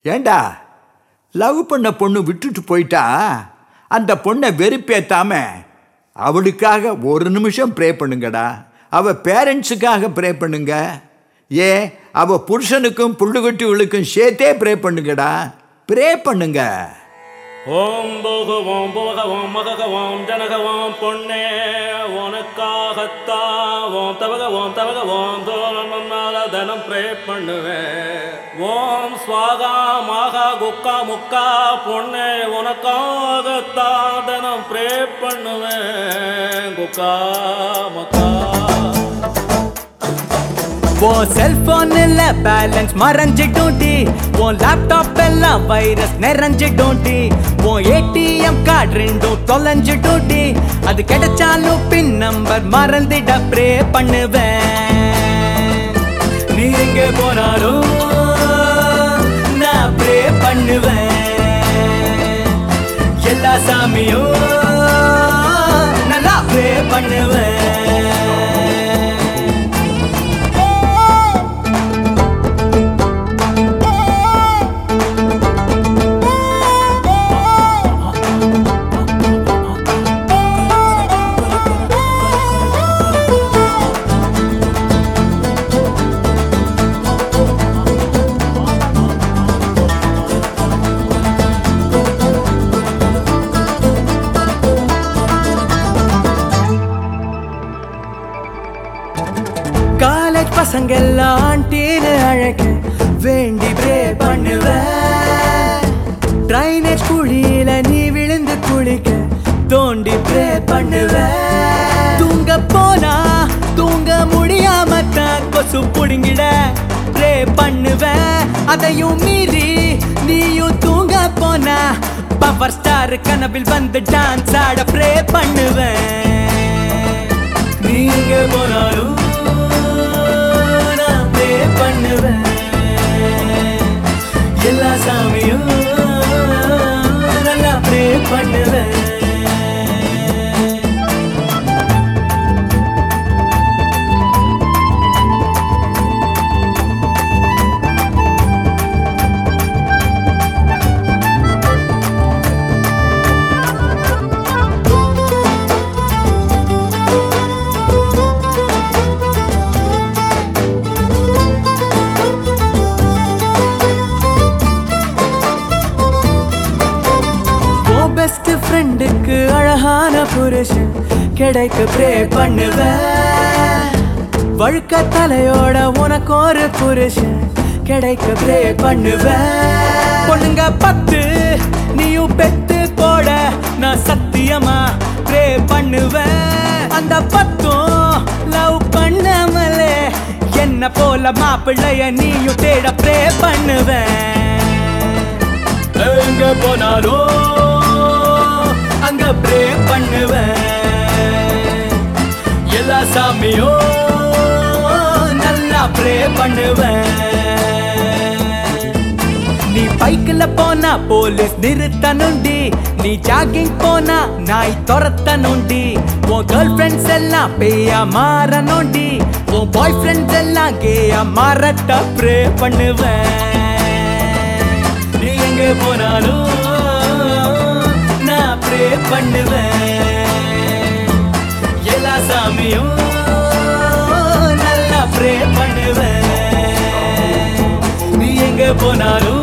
ஏண்டா லவ் பண்ண பொண்ணு விட்டுட்டு போயிட்டா அந்த பொண்ணை வெறுப்பேத்தாம அவளுக்காக ஒரு நிமிஷம் ப்ரே பண்ணுங்கடா அவ பேரண்ட்ஸுக்காக ப்ரே பண்ணுங்க ஏன் அவ புருஷனுக்கும் புள்ளுகுட்டிகளுக்கும் சேர்த்தே ப்ரே பண்ணுங்கடா ப்ரே பண்ணுங்க ஓம் போகுவோம் போகவோம் மககவோம் ஜனகவோம் பொன்னே உனக்காகத்தான் ஓம் தவகவோம் தவகவோம் தோழம் தனம் ப்ரே பண்ணுவேன் ஓம் ஸ்வாகா மாகா குக்கா முக்கா பொன்னே உனக்காகத்தான் தனம் ப்ரே பண்ணுவேன் குக்கா மக்கா உன் செல்போன் இல்ல பேலன்ஸ் மறைஞ்சிட்டோண்டி உன் லேப்டாப் எல்லாம் வைரஸ் நிறைஞ்சிட்டோண்டி உன் ஏடிஎம் கார்டு ரெண்டும் தொலைஞ்சிட்டோண்டி அது கிடைச்சாலும் பின் நம்பர் மறந்துட ப்ரே பண்ணுவேன் நீ எங்க போனாலும் நான் ப்ரே பண்ணுவேன் எல்லா சாமியும் நல்லா ப்ரே பண்ணுவேன் காலேஜ் பசங்க எல்லாம் ஆண்டின்னு அழைக்க வேண்டி ப்ரே பண்ணுவேன் ட்ரைனேஜ் குழியில நீ விழுந்து குளிக்க தோண்டி ப்ரே பண்ணுவேன் தூங்க போனா தூங்க முடியாம தான் கொசு புடுங்கிட ப்ரே பண்ணுவேன் அதையும் மீறி நீயும் தூங்க போனா பவர் ஸ்டார் கனவில் வந்து டான்ஸ் ஆட ப்ரே பண்ணுவேன் நீங்க போனாலும் நான் ப்ரே பண்ணுவேன் எல்லா சாமியும் நல்லா ப்ரே பண்ணுவேன் உன் பெஸ்ட் ஃப்ரெண்டுக்கு அழகான புருஷன் கிடைக்க ப்ரே பண்ணுவேன் வழுக்க தலையோட உனக்கு ஒரு புருஷன் கிடைக்க ப்ரே பண்ணுவேன் பொண்ணுங்க பத்து நீயும் பெத்து போட நான் சத்தியமா ப்ரே பண்ணுவேன் அந்த பத்தும் லவ் பண்ணாமலே என்ன போல மாப்பிள்ளைய நீயும் தேட ப்ரே பண்ணுவேன் எங்க போனாலும் அங்க ப்ரே பண்ணுவேன் எல்லா சாமியும் நல்லா ப்ரே பண்ணுவேன் நீ பைக்கில் போனா போலீஸ் நிறுத்தணுண்டி நீ ஜாகிங் போனா நாய் துரத்தணுண்டி உன் கேர்ள் ஃப்ரெண்ட்ஸ் எல்லாம் பேயா மாறணுண்டி உன் பாய் ஃப்ரெண்ட்ஸ் எல்லாம் கேயா மாறட்ட ப்ரே பண்ணுவேன் நீ எங்க போனாலும் நான் ப்ரே பண்ணுவேன் எல்லா சாமியும் நல்லா ப்ரே பண்ணுவேன் நீ எங்க போனாலும்